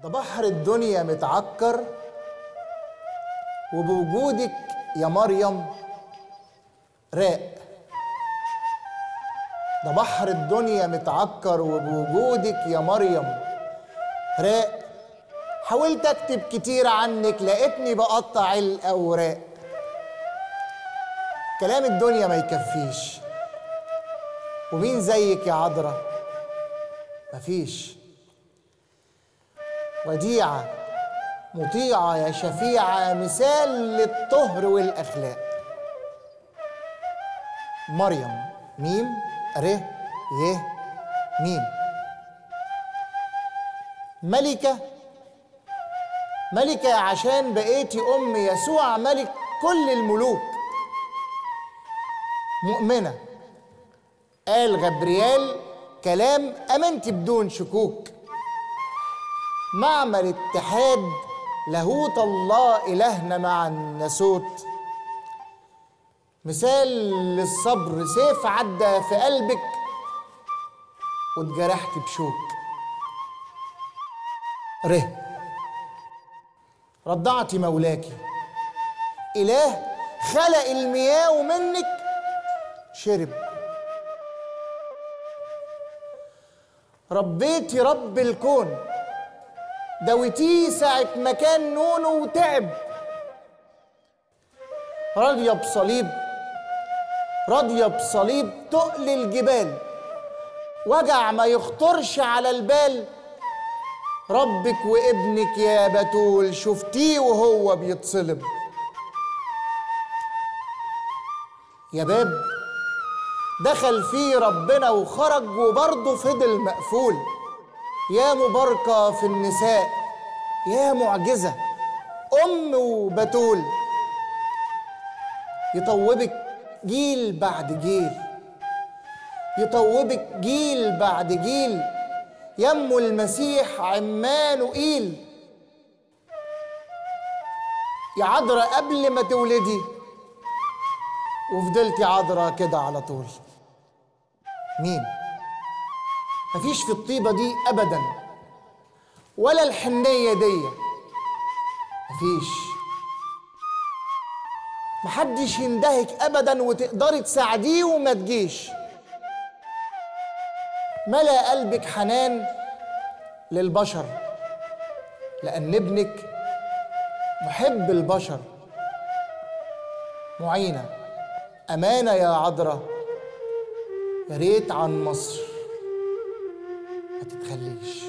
ده بحر الدنيا متعكر وبوجودك يا مريم راق ده بحر الدنيا متعكر وبوجودك يا مريم راق حاولت اكتب كتير عنك لقيتني بقطع الاوراق كلام الدنيا ما يكفيش ومين زيك يا عذرا مفيش وديعة مطيعة يا شفيعة مثال للطهر والأخلاق مريم ميم ر ي ميم ملكة ملكة عشان بقيتي أم يسوع ملك كل الملوك مؤمنة قال غبريال كلام أمنت بدون شكوك معمل اتحاد لاهوت الله إلهنا مع الناسوت مثال للصبر سيف عدى في قلبك واتجرحت بشوك ره رضعتي مولاكي إله خلق المياه ومنك شرب ربيتي رب الكون دويتيه ساعة ما كان نونه وتعب راضية بصليب راضية بصليب تقل الجبال وجع ما يخطرش على البال ربك وابنك يا بتول شفتيه وهو بيتصلب يا باب دخل فيه ربنا وخرج وبرضه فضل مقفول يا مباركة في النساء يا معجزة أم وبتول يطوبك جيل بعد جيل يطوبك جيل بعد جيل يم المسيح عمانوئيل يا عذرا قبل ما تولدي وفضلتي عذرا كده على طول مين مفيش في الطيبة دي أبدا ولا الحنية دي مفيش محدش يندهك أبدا وتقدري تساعديه وما تجيش ملا قلبك حنان للبشر لأن ابنك محب البشر معينة أمانة يا عذرا يا ريت عن مصر ما تتخليش